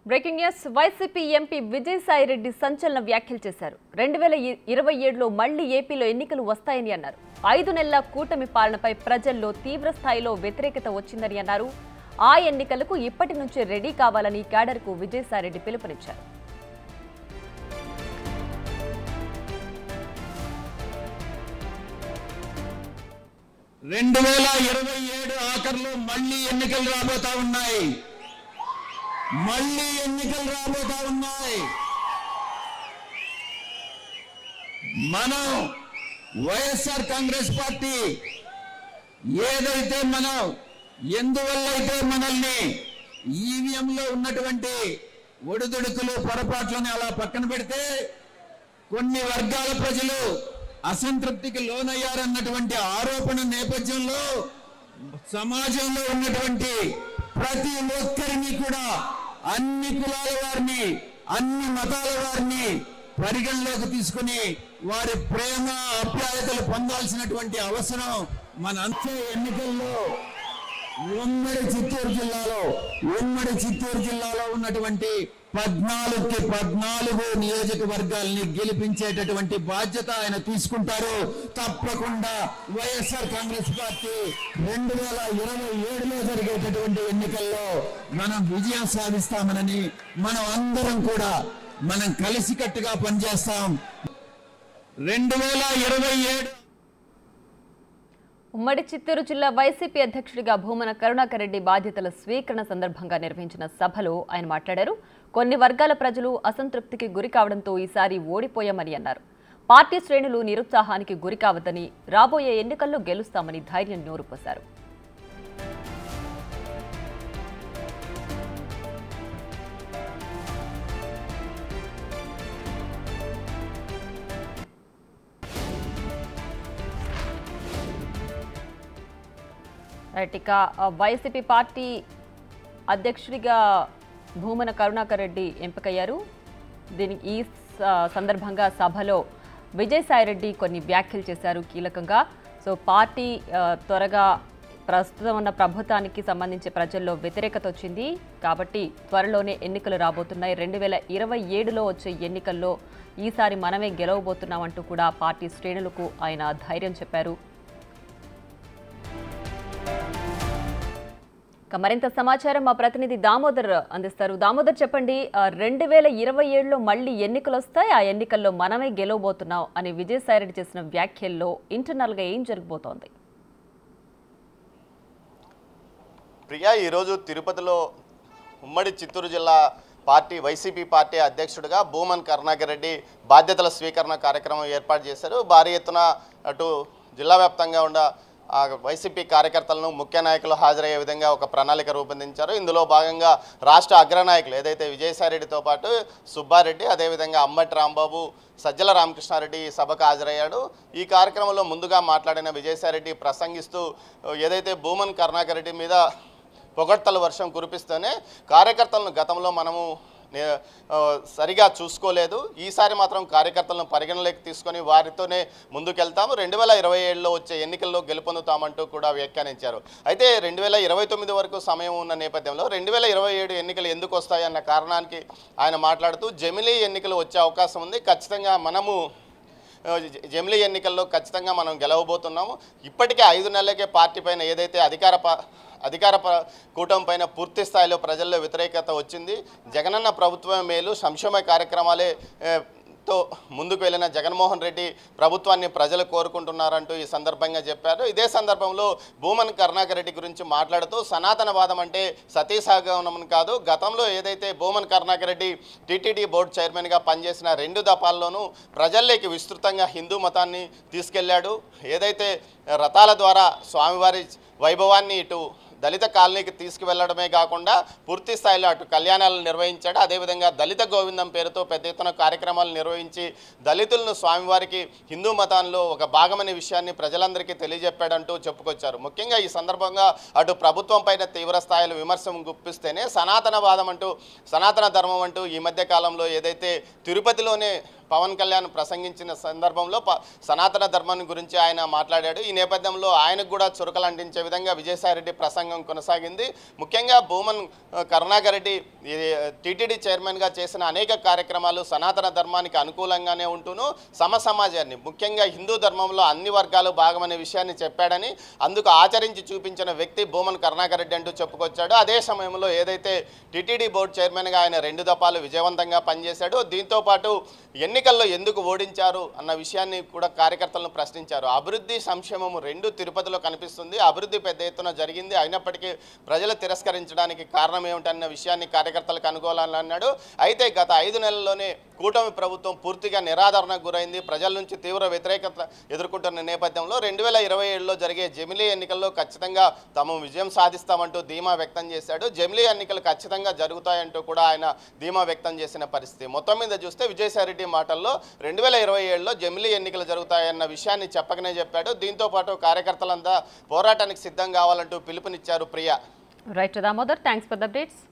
breaking news YCP MP Vijayasaireddy సంచలన వ్యాఖ్యలు చేశారు రెండు వేల ఇరవై ఏడులో మళ్లీ ఏపీలో ఎన్నికలు వస్తాయని అన్నారు ఐదు నెలల కూటమి పాలనపై ప్రజల్లో తీవ్ర స్థాయిలో వ్యతిరేకత వచ్చిందని అన్నారు ఆ ఎన్నికలకు ఇప్పటి నుంచే రెడీ కావాలని క్యాడర్కు విజయసాయిరెడ్డి పిలుపునిచ్చారు రెండు వేల ఇరవై ఏడు ఆఖరిలో మళ్ళీ ఎన్నికలు రాబోతా ఉన్నాయి మళ్ళీ ఎన్నికలు రాబోతా ఉన్నాయి మనం వైఎస్ఆర్ కాంగ్రెస్ పార్టీ ఏదైతే మనం ఎందువల్ల అయితే మనల్ని ఈవీఎంలో ఉన్నటువంటి ఒడిదుడుకులు పొరపాట్లను అలా పక్కన పెడితే కొన్ని వర్గాల ప్రజలు అసంతృప్తికి లోనయ్యారన్నటువంటి ఆరోపణ నేపథ్యంలో సమాజంలో ఉన్నటువంటి ప్రతి ఒక్కరిని కూడా అన్ని కులాల వారిని అన్ని మతాల వారిని పరిగణలోకి తీసుకుని వారి ప్రేమ ఆప్యాయతలు పొందాల్సినటువంటి అవసరం మన అంతే ఎన్నికల్లో ఉమ్మడి చిత్తూరు జిల్లాలో ఉమ్మడి చిత్తూరు జిల్లాలో ఉన్నటువంటి పద్నాలుగుకి పద్నాలుగు నియోజకవర్గాల్ని గెలిపించేటటువంటి బాధ్యత ఆయన తీసుకుంటారు తప్పకుండా వైఎస్ఆర్ కాంగ్రెస్ పార్టీ రెండు వేల ఇరవై ఏడులో జరిగేటటువంటి ఎన్నికల్లో మనం విజయం సాధిస్తామనని మనం అందరం కూడా మనం కలిసికట్టుగా పనిచేస్తాం రెండు వేల ఇరవై ఏడు ఉమ్మడి చిత్తూరు జిల్లా వైసీపీ అధ్యక్షుడిగా భూమన కరుణాకర్ రెడ్డి బాధ్యతల స్వీకరణ సందర్భంగా నిర్వహించిన సభలో ఆయన మాట్లాడారు కొన్ని వర్గాల ప్రజలు అసంతృప్తికి గురి కావడంతో ఈసారి ఓడిపోయామని అన్నారు పార్టీ శ్రేణులు నిరుత్సాహానికి గురి కావద్దని రాబోయే ఎన్నికల్లో గెలుస్తామని ధైర్యం నూరుపోశారు రైట్ ఇక ఆ, వైసీపీ పార్టీ అధ్యక్షుడిగా భూమన కరుణాకర్ రెడ్డి ఎంపికయ్యారు దీనికి ఈ స- సందర్భంగా సభలో విజయసాయిరెడ్డి కొన్ని వ్యాఖ్యలు చేశారు కీలకంగా సో పార్టీ ఆ, త్వరగా ప్రస్తుతం ఉన్న ప్రభుత్వానికి సంబంధించి ప్రజల్లో వ్యతిరేకత వచ్చింది కాబట్టి త్వరలోనే ఎన్నికలు రాబోతున్నాయి రెండు వేల ఇరవై ఏడులో వచ్చే ఎన్నికల్లో ఈసారి మనమే గెలవబోతున్నామంటూ కూడా పార్టీ శ్రేణులకు ఆయన ధైర్యం చెప్పారు ఇక మరింత సమాచారం మా ప్రతినిధి దామోదర్ అందిస్తారు దామోదర్ చెప్పండి రెండు వేల ఇరవై ఏడులో మళ్ళీ ఎన్నికలు వస్తాయి ఆ ఎన్నికల్లో మనమే గెలవబోతున్నాం అని విజయసాయిరెడ్డి చేసిన వ్యాఖ్యల్లో ఇంటర్నల్ గా ఏం జరగబోతోంది ప్రియా ఈరోజు తిరుపతిలో ఉమ్మడి చిత్తూరు జిల్లా పార్టీ వైసీపీ పార్టీ అధ్యక్షుడిగా భూమన్ కరుణాకర్ రెడ్డి బాధ్యతల స్వీకరణ కార్యక్రమం ఏర్పాటు చేశారు భారీ ఎత్తున అటు జిల్లా వ్యాప్తంగా ఉన్న ఆ వైసీపీ కార్యకర్తలను ముఖ్య నాయకులు హాజరయ్యే విధంగా ఒక ప్రణాళిక రూపొందించారు ఇందులో భాగంగా రాష్ట్ర అగ్రనాయకులు ఏదైతే విజయసాయిరెడ్డితో పాటు సుబ్బారెడ్డి అదేవిధంగా అమ్మటి రాంబాబు సజ్జల రామకృష్ణారెడ్డి ఈ సభకు హాజరయ్యాడు ఈ కార్యక్రమంలో ముందుగా మాట్లాడిన విజయసాయిరెడ్డి ప్రసంగిస్తూ ఏదైతే భూమన్ కరుణాకర్ రెడ్డి మీద పొగడ్తల వర్షం కురిపిస్తూనే కార్యకర్తలను గతంలో మనము నే- ఆ, సరిగా చూసుకోలేదు ఈసారి మాత్రం కార్యకర్తలను పరిగణలోకి తీసుకొని వారితోనే ముందుకెళ్తాము రెండు వేల ఇరవై ఏడులో వచ్చే ఎన్నికల్లో గెలుపొందుతామంటూ కూడా వ్యాఖ్యానించారు అయితే రెండు వేల ఇరవై తొమ్మిది వరకు సమయం ఉన్న నేపథ్యంలో రెండు వేల ఇరవై ఏడు ఎన్నికలు ఎందుకు వస్తాయన్న కారణానికి ఆయన మాట్లాడుతూ జమిలీ ఎన్నికలు వచ్చే అవకాశం ఉంది ఖచ్చితంగా మనము ఆ, జ- జమిలీ ఎన్నికల్లో ఖచ్చితంగా మనం గెలవబోతున్నాము ఇప్పటికే ఐదు నెలలకే పార్టీ పైన ఏదైతే అధికార ప- అధికార ప- కూటమి పైన పూర్తి స్థాయిలో ప్రజల్లో వ్యతిరేకత వచ్చింది జగనన్న ప్రభుత్వమే మేలు సంక్షేమ కార్యక్రమాలే ఏ, తో ముందుకు వెళ్ళిన జగన్మోహన్ రెడ్డి ప్రభుత్వాన్ని ప్రజలు కోరుకుంటున్నారంటూ ఈ సందర్భంగా చెప్పారు ఇదే సందర్భంలో భూమన్ కరుణాకర్ రెడ్డి గురించి మాట్లాడుతూ సనాతనవాదం అంటే సతీసాగమనం కాదు గతంలో ఏదైతే భూమన్ కరుణాకర్ రెడ్డి టీటీడీ బోర్డు చైర్మన్గా పనిచేసిన రెండు దఫాల్లోనూ ప్రజల్లోకి విస్తృతంగా హిందూ మతాన్ని తీసుకెళ్లాడు ఏదైతే రథాల ద్వారా స్వామివారి వైభవాన్ని ఇటు దళిత కాలనీకి తీసుకువెళ్లడమే కాకుండా పూర్తి స్థాయిలో అటు కళ్యాణాలను నిర్వహించాడు అదేవిధంగా దళిత గోవిందం పేరుతో పెద్ద ఎత్తున కార్యక్రమాలు నిర్వహించి దళితులను స్వామివారికి హిందూ మతంలో ఒక భాగమనే విషయాన్ని ప్రజలందరికీ తెలియజెప్పాడంటూ చెప్పుకొచ్చారు ముఖ్యంగా ఈ సందర్భంగా అటు ప్రభుత్వం పైన తీవ్ర స్థాయిలో విమర్శ గుప్పిస్తేనే సనాతనవాదం అంటూ సనాతన ధర్మం అంటూ ఈ మధ్య కాలంలో ఏదైతే తిరుపతిలోనే పవన్ కళ్యాణ్ ప్రసంగించిన సందర్భంలో ప- సనాతన ధర్మాన్ని గురించి ఆయన మాట్లాడాడు ఈ నేపథ్యంలో ఆయనకు కూడా చురకలు అంటించే విధంగా విజయసాయిరెడ్డి ప్రసంగం కొనసాగింది ముఖ్యంగా భూమన్ ఆ, కరుణాకర్ రెడ్డి టీటీడీ చైర్మన్గా చేసిన అనేక కార్యక్రమాలు సనాతన ధర్మానికి అనుకూలంగానే ఉంటూను సమ సమాజాన్ని ముఖ్యంగా హిందూ ధర్మంలో అన్ని వర్గాలు భాగమనే విషయాన్ని చెప్పాడని అందుకు ఆచరించి చూపించిన వ్యక్తి భూమన్ కరుణాకర్ రెడ్డి అంటూ చెప్పుకొచ్చాడు అదే సమయంలో ఏదైతే టీటీడీ బోర్డు చైర్మన్గా ఆయన రెండు దఫాలు విజయవంతంగా పనిచేశాడు దీంతో పాటు ఎన్నికల్లో ఎందుకు ఓడించారు అన్న విషయాన్ని కూడా కార్యకర్తలను ప్రశ్నించారు అభివృద్ధి సంక్షేమం రెండు తిరుపతిలో కనిపిస్తుంది అభివృద్ధి పెద్ద ఎత్తున జరిగింది అయినప్పటికీ ప్రజలు తిరస్కరించడానికి కారణం ఏమిటన్న విషయాన్ని కార్యకర్తలకు అనుకోవాలని అన్నాడు అయితే గత ఐదు నెలల్లోనే కూటమి ప్రభుత్వం పూర్తిగా నిరాదరణకు గురైంది ప్రజల నుంచి తీవ్ర వ్యతిరేకత ఎదుర్కొంటున్న నేపథ్యంలో రెండు వేల ఇరవై ఏడులో జరిగే జమిలీ ఎన్నికల్లో ఖచ్చితంగా తాము విజయం సాధిస్తామంటూ ధీమా వ్యక్తం చేశాడు జమిలీ ఎన్నికలు ఖచ్చితంగా జరుగుతాయంటూ కూడా ఆయన ధీమా వ్యక్తం చేసిన పరిస్థితి మొత్తం మీద చూస్తే విజయసాయిరెడ్డి మాటల్లో రెండు వేల ఇరవై ఏడులో జమిలీ ఎన్నికలు జరుగుతాయన్న విషయాన్ని చెప్పకనే చెప్పాడు దీంతో పాటు కార్యకర్తలంతా పోరాటానికి సిద్ధం కావాలంటూ పిలుపునిచ్చారు Priya right Damodar thanks for the updates